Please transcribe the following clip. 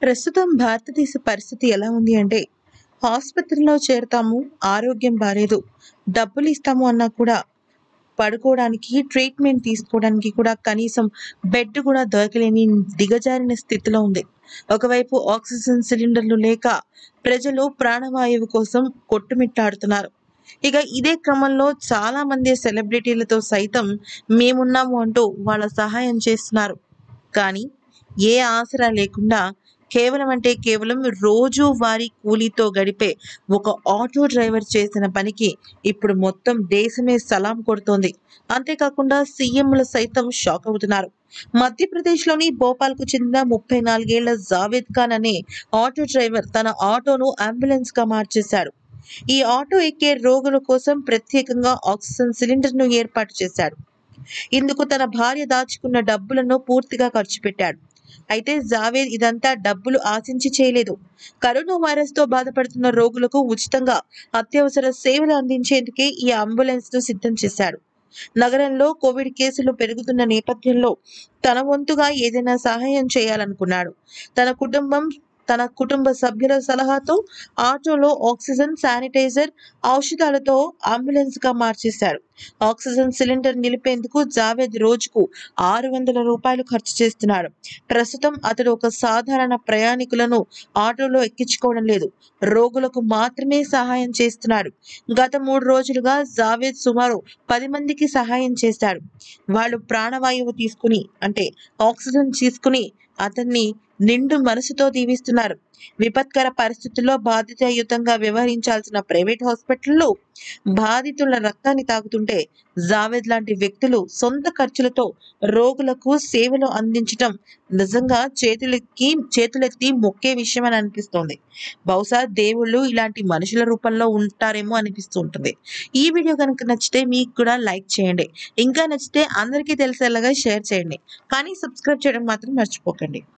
ప్రస్తుతం భారతదేశ పరిస్థితి ఎలా ఉంది అంటే ఆసుపత్రిలో చేరతాము ఆరోగ్యం బాలేదు డబ్బులు ఇస్తాము అన్నా కూడా పడుకోవడానికి ట్రీట్మెంట్ తీసుకోవడానికి కూడా కనీసం బెడ్ కూడా దొరకలేని దిగజారిన స్థితిలో ఉంది ఒకవైపు ఆక్సిజన్ సిలిండర్లు లేక ప్రజలు ప్రాణవాయువు కోసం కొట్టుమిట్టాడుతున్నారు ఇక ఇదే క్రమంలో చాలా మంది సెలబ్రిటీలతో సైతం మేమున్నాము అంటూ వాళ్ళ సహాయం చేస్తున్నారు కానీ ఏ ఆసరా లేకుండా కేవలం అంటే కేవలం రోజు వారి కూలీతో గడిపే ఒక ఆటో డ్రైవర్ చేసిన పనికి ఇప్పుడు మొత్తం దేశమే సలాం కొడుతోంది అంతేకాకుండా సీఎంలు సైతం షాక్ అవుతున్నారు మధ్యప్రదేశ్లోని భోపాల్కు చెందిన ముప్పై నాలుగేళ్ల జావేద్ ఖాన్ అనే ఆటో డ్రైవర్ తన ఆటోను అంబులెన్స్ గా మార్చేశాడు ఈ ఆటో ఎక్కే రోగుల కోసం ప్రత్యేకంగా ఆక్సిజన్ సిలిండర్ ను ఏర్పాటు చేశాడు ఇందుకు తన భార్య దాచుకున్న డబ్బులను పూర్తిగా ఖర్చు పెట్టాడు అయితే జావేద్ ఇదంతా డబ్బులు ఆశించి చేయలేదు కరోనా వైరస్ తో బాధపడుతున్న రోగులకు ఉచితంగా అత్యవసర సేవలు అందించేందుకే ఈ అంబులెన్స్ ను సిద్ధం చేశాడు నగరంలో కోవిడ్ కేసులు పెరుగుతున్న నేపథ్యంలో తన వంతుగా ఏదైనా సహాయం చేయాలనుకున్నాడు తన కుటుంబం తన కుటుంబ సభ్యుల సలహాతో ఆటోలో ఆక్సిజన్ శానిటైజర్ ఔషధాలతో అంబులెన్స్ గా మార్చేశాడు ఆక్సిజన్ సిలిండర్ నిలిపేందుకు జావేద్ రోజుకు ఆరు వందల రూపాయలు ఖర్చు చేస్తున్నాడు ప్రస్తుతం అతడు ఒక సాధారణ ప్రయాణికులను ఆటోలో ఎక్కించుకోవడం లేదు రోగులకు మాత్రమే సహాయం చేస్తున్నాడు గత మూడు రోజులుగా జావేద్ సుమారు పది మందికి సహాయం చేశాడు వాళ్ళు ప్రాణవాయువు తీసుకుని అంటే ఆక్సిజన్ తీసుకుని అతన్ని నిండు మనసుతో దీవిస్తున్నారు విపత్కర పరిస్థితుల్లో బాధ్యతాయుతంగా వ్యవహరించాల్సిన ప్రైవేట్ హాస్పిటల్లో బాధితుల రక్తాన్ని తాగుతుంటే జావేద్ లాంటి వ్యక్తులు సొంత ఖర్చులతో రోగులకు సేవలు అందించటం నిజంగా చేతులెక్కి చేతులెత్తి మొక్కే విషయం అని అనిపిస్తోంది బహుశా దేవుళ్ళు ఇలాంటి మనుషుల రూపంలో ఉంటారేమో అనిపిస్తూ ఉంటుంది ఈ వీడియో కనుక నచ్చితే మీకు కూడా లైక్ చేయండి ఇంకా నచ్చితే అందరికీ తెలిసేలాగా షేర్ చేయండి కానీ సబ్స్క్రైబ్ చేయడం మాత్రం మర్చిపోకండి